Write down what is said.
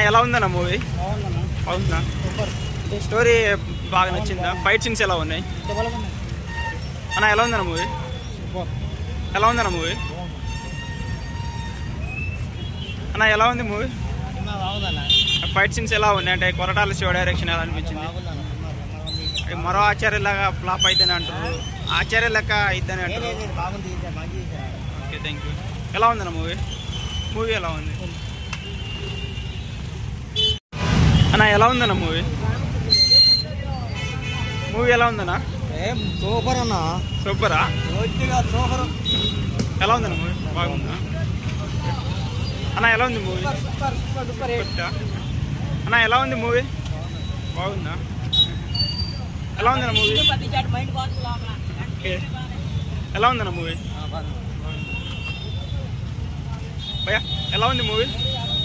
ఎలా ఉందన్న మూవీ బాగుందన్న బాగుందా సూపర్ స్టోరీ బాగా నచ్చిందా ఫైట్ సీన్స్ ఎలా ఉన్నాయి డబల్ ఉంది అన్న ఎలా ఉందన్న మూవీ సూపర్ ఎలా ఉందన్న మూవీ అన్న ఎలా ఉంది మూవీ సినిమా బాగుందన్న ఫైట్ సీన్స్ ఎలా ఉన్నాయి అంటే కొరటాల శివ డైరెక్షన్ ఎలా అనిపించింది బాగుందన్న సినిమా బ్రహ్మాండంగా ఉంది. అది మరో ఆచార్య లాగా ఫ్లాప్ అయితేనే అంటారు ఆచార్య లెక్క అయితేనే లేదు, అంటారు లేదు, బాగుంది ఇది మంచి తీశారు. ఓకే థ్యాంక్ యూ ఎలా ఉందన్న మూవీ మూవీ ఎలా ఉంది అన్న ఎలా ఉందన్న మూవీ మూవీ ఎలా ఉందన్న ఏం సూపర్ అన్న సూపరా రోజుగా సూపర్ ఎలా ఉందన్న మూవీ బాగుందా అన్న ఎలా ఉంది మూవీ సూపర్ సూపర్ సూపర్ కొట్టా? అన్న ఎలా ఉంది మూవీ బాగుందా ఎలా ఉందన్న మూవీ ఓకే ఎలా ఉందన్న మూవీ భయ్యా ఎలా ఉంది మూవీ